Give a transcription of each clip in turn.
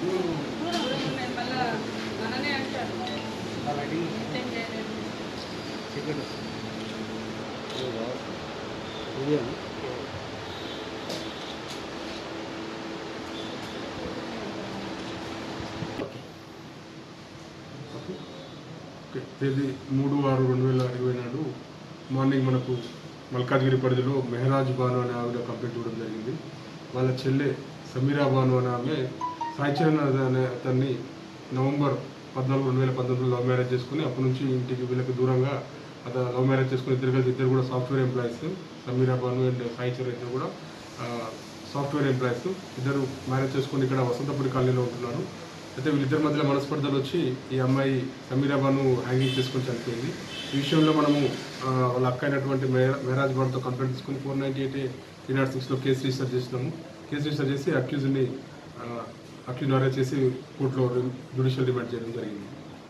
దూరం ఉన్నాయి మళ్ళా మననే అంటారు ఏం చేయలేదు ఓకే. తేదీ మూడు ఆరు రెండు వేల ఇరవై నాడు మార్నింగ్ మనకు మల్కాజ్గిరి పరిధిలో మెహరాజ్ బాను అనే ఆవిడ కంప్లైంట్ ఇవ్వడం జరిగింది వాళ్ళ చెల్లె సమీరా బాను అనే ఆమె సాయి చరణ్ అనే అతన్ని నవంబర్ పద్నాలుగు రెండు వేల పంతొమ్మిదిలో లవ్ మ్యారేజ్ చేసుకుని అప్పటి నుంచి ఇంటికి వీళ్ళకి దూరంగా అతను లవ్ మ్యారేజ్ చేసుకుని ఇద్దరు కలిసి ఇద్దరు కూడా software employees Sameera Banu and Sai Charan ఇద్దరు కూడా ఆ, సాఫ్ట్వేర్ ఎంప్లాయీస్ ఇద్దరు మ్యారేజ్ చేసుకుని ఇక్కడ వసంతపురి కాలనీలో ఉంటున్నారు అయితే వీళ్ళిద్దరి మధ్యలో మనస్పర్ధలు వచ్చి ఈ అమ్మాయి సమీరాబాను హ్యాంగింగ్ చేసుకొని చనిపోయింది ఈ విషయంలో మనము ఆ, వాళ్ళ అక్క అయినటువంటి మెహ- మెహరాజ్ బాన్తో కంప్లైంట్ తీసుకుని four ninety eight three not సిక్స్లో కేసు రిజిస్టర్ చేసినాము కేసు రిజిస్టర్ చేసి అక్యూజ్ని అక్యూజ్ అరెస్ట్ చేసి కోర్టులో జ్యుడిషియల్ రిమాండ్ చేయడం జరిగింది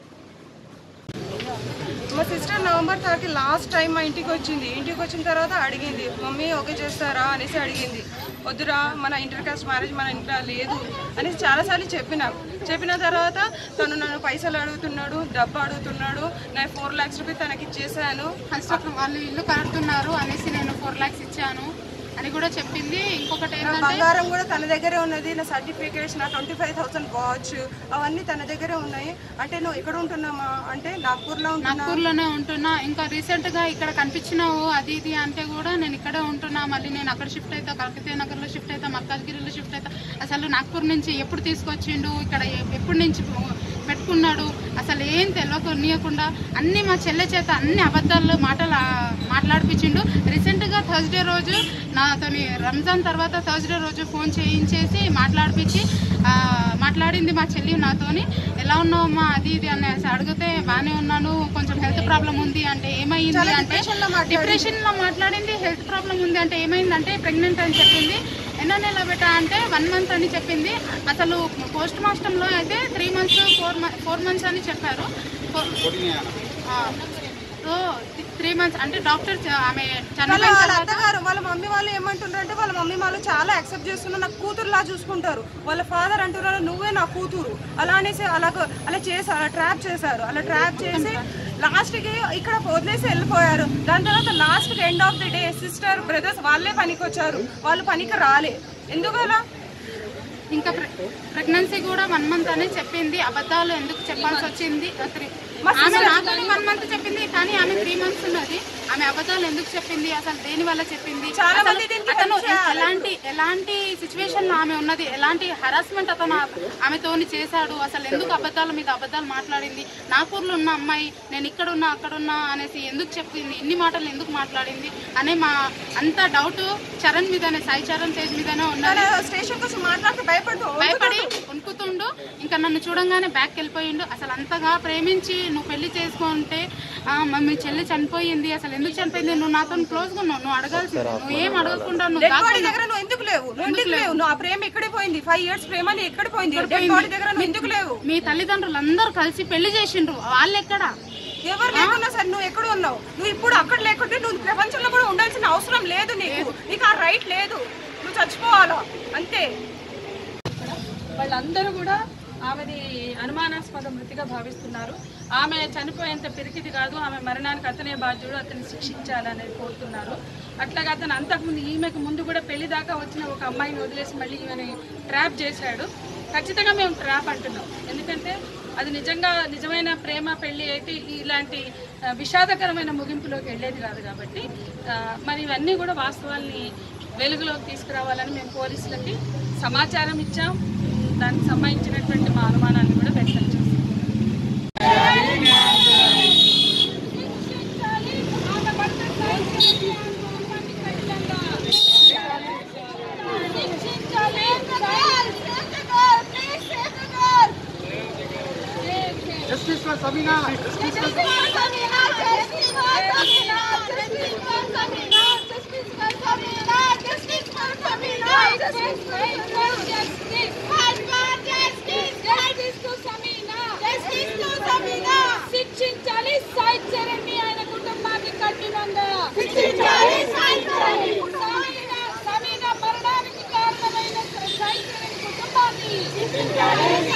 మా sister November thirty last time మా ఇంటికి వచ్చింది ఇంటికి వచ్చిన తర్వాత అడిగింది మమ్మీ ఓకే చేస్తారా అనేసి అడిగింది వద్దురా మన ఇంటర్ కాస్ట్ మ్యారేజ్ మన ఇంట్లో లేదు అనేసి చాలాసార్లు చెప్పిన చెప్పిన తర్వాత తను నన్ను పైసలు అడుగుతున్నాడు డబ్బు అడుగుతున్నాడు నేను ఫోర్ ల్యాక్స్ రూపీస్ తనకి ఇచ్చేసాను ఫస్ట్ ఆఫ్ వాళ్ళు ఇల్లు కడుతున్నారు అనేసి నేను ఫోర్ లాక్స్ ఇచ్చాను అని కూడా చెప్పింది ఇంకొకటి నా ఏంటంటే బంగారం కూడా తన దగ్గరే ఉన్నది నా సర్టిఫికేట్స్ నా ట్వంటీ ఫైవ్ థౌసండ్ వాచ్ అవన్నీ తన దగ్గరే ఉన్నాయి అంటే నువ్వు ఎక్కడ ఉంటున్నామా అంటే నాగ్పూర్లో ఉంటున్నా నాగ్పూర్లోనే ఉంటున్నా ఇంకా రీసెంట్ గా ఇక్కడ కనిపించినావు అది ఇది అంటే కూడా నేను ఇక్కడే ఉంటున్నా మళ్ళీ నేను అక్కడ షిఫ్ట్ అవుతా కల్కతే నగర్ లో షిఫ్ట్ అవుతా మల్కాజ్గిరిలో షిఫ్ట్ అవుతా అసలు నాగ్పూర్ నుంచి ఎప్పుడు తీసుకొచ్చిండు ఇక్కడ ఎ- ఎప్పటి నుంచి పెట్టుకున్నాడు అసలు ఏం తెలియకుండా అన్ని మా చెల్లె చేత అన్ని అబద్ధాలు మాటలు ఆ, మాట్లాడిపించిండు రీసెంట్ గా థర్స్డే రోజు నాతోని రంజాన్ తర్వాత థర్స్డే రోజు ఫోన్ చేయించేసి మాట్లాడిపించి ఆ, మాట్లాడింది మా చెల్లి నాతోని ఎలా ఉన్నావు అమ్మా అది ఇది అనేసి అడిగితే బాగానే ఉన్నాను కొంచెం హెల్త్ ప్రాబ్లం ఉంది అంటే ఏమైంది అంటే డిప్రెషన్ లో మాట్లాడింది హెల్త్ ప్రాబ్లం ఉంది అంటే ఏమైందంటే ప్రెగ్నెంట్ అని చెప్పింది ఎన్నో నెల బెట అంటే వన్ మంత్ అని చెప్పింది అసలు పోస్ట్ మాస్టర్లో అయితే three months four four months అని చెప్పారు సో త్రీ మంత్స్ అంటే డాక్టర్ ఆమె వాళ్ళ చనిపోయిన వాళ్ళ తర్వాత అత్తగారు వాళ్ళ మమ్మీ వాళ్ళు ఏమంటున్నారు అంటే వాళ్ళ మమ్మీ వాళ్ళు చాలా యాక్సెప్ట్ చేస్తున్నారు నాకు కూతురులా చూసుకుంటారు వాళ్ళ ఫాదర్ అంటున్నారు నువ్వే నా కూతురు అలా అనేసి అలా అలా చేశారు అలా ట్రాప్ చేశారు అలా ట్రాప్ చేసి లాస్ట్ కి ఇక్కడ వదిలేసి వెళ్ళిపోయారు దాని తర్వాత లాస్ట్ కి end of the day sister brothers వాళ్ళే పనికి వచ్చారు వాళ్ళు పనికి రాలే ఎందుకు అలా ఇంకా ప్రెగ్నెన్సీ కూడా వన్ మంత్ అని చెప్పింది అబద్ధాలు ఎందుకు చెప్పాల్సి వచ్చింది త్రీ ఆమె నాతోని వన్ మంత్ చెప్పింది కానీ ఆమె త్రీ మంత్స్ ఉన్నది ఆమె అబద్ధాలు ఎందుకు చెప్పింది అసలు దేని వల్ల చెప్పింది చాలా అసలు మంది దీనికి అతను help చేయాలి. ఎలాంటి ఎలాంటి సిచ్యువేషన్ లో ఆమె ఉన్నది ఎలాంటి హరాస్మెంట్ అతను ఆమెతోని చేశాడు అసలు ఎందుకు అబద్ధాల మీద అబద్ధాలు మాట్లాడింది నాగపూర్లో ఉన్న అమ్మాయి నేను ఇక్కడ ఉన్నా అక్కడ ఉన్నా అనేసి ఎందుకు చెప్పింది ఇన్ని మాటలు ఎందుకు మాట్లాడింది అనే మా అంత డౌట్ చరణ్ మీదనే సాయి చరణ్ తేజ్ మీదనే ఉన్నది స్టేషన్ కోసం మాట్లాడితే భయపడుతూ భయపడి ఉనుకుతుండు ఇంకా నన్ను చూడంగానే బ్యాక్ వెళ్ళిపోయిండు అసలు అంతగా ప్రేమించి నువ్వు పెళ్లి చేసుకుంటే ఆ, మ- మీ చెల్లి చనిపోయింది అసలు ఎందుకు చనిపోయింది నువ్వు నాతో క్లోజ్ గా ఉన్నావు నువ్వు అడగాల్సింది నువ్వు ఏం అడగకుండా నువ్వు డెడ్ బాడీ దాక్కున్నావు. దగ్గర నువ్వు ఎందుకు లేవు నువ్వు ఎందుకు లేవు నువ్వు ఆ ప్రేమ ఎక్కడే పోయింది ఫైవ్ ఇయర్స్ ప్రేమ నీ ఎక్కడ పోయింది డెడ్ బాడీ దగ్గర నువ్వు ఎందుకు లేవు మీ తల్లిదండ్రులు అందరూ కలిసి పెళ్లి చేసిండ్రు వాళ్ళు ఎక్కడ ఎవరు లేకున్నా సరే నువ్వు ఎక్కడ ఉన్నావు నువ్వు ఇప్పుడు అక్కడ లేకుంటే నువ్వు ప్రపంచంలో కూడా ఉండాల్సిన అవసరం లేదు నీకు నీకు ఆ రైట్ లేదు నువ్వు చచ్చిపోవాలా అంతే వాళ్ళందరూ కూడా ఆమెది అనుమానాస్పద మృతిగా భావిస్తున్నారు ఆమె చనిపోయేంత పిరికిది కాదు ఆమె మరణానికి అతనే బాధ్యుడు అతన్ని శిక్షించాలనేది కోరుతున్నారు అట్లాగా అతను అంతకుముందు ఈమెకు ముందు కూడా పెళ్లి దాకా వచ్చిన ఒక అమ్మాయిని వదిలేసి మళ్ళీ ఈమెని ట్రాప్ చేశాడు ఖచ్చితంగా మేము ట్రాప్ అంటున్నాం ఎందుకంటే అది నిజంగా నిజమైన ప్రేమ పెళ్లి అయితే ఇలాంటి ఆ, విషాదకరమైన ముగింపులోకి వెళ్ళేది కాదు కాబట్టి ఆ, మరి ఇవన్నీ కూడా వాస్తవాల్ని వెలుగులోకి తీసుకురావాలని మేము పోలీసులకి సమాచారం ఇచ్చాం దానికి సంబంధించినటువంటి మా అనుమానాన్ని కూడా వ్యక్తం చేస్తాం Justice for Sabina! Justice for శిక్షించాలి సాయి చరణ్ ఆయన కుటుంబాన్ని కఠినంగా సమీన మరణానికి కారణమైన సాయి చరణ్ కుటుంబాన్ని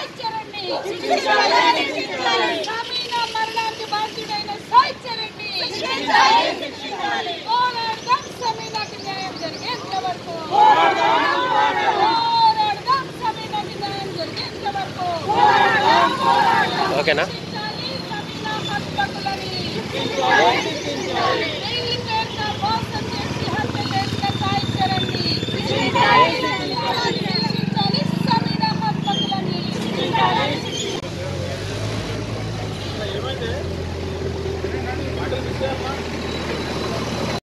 సాయిచరణ్ణి సమీన మరణానికి బాధ్యుడైన సాయిచరణ్ణి పోరాడదాం సమీనకి న్యాయం జరిగేంత వరకు పోరాడదాం సమీనకి న్యాయం జరిగేంత వరకు ఓకేనా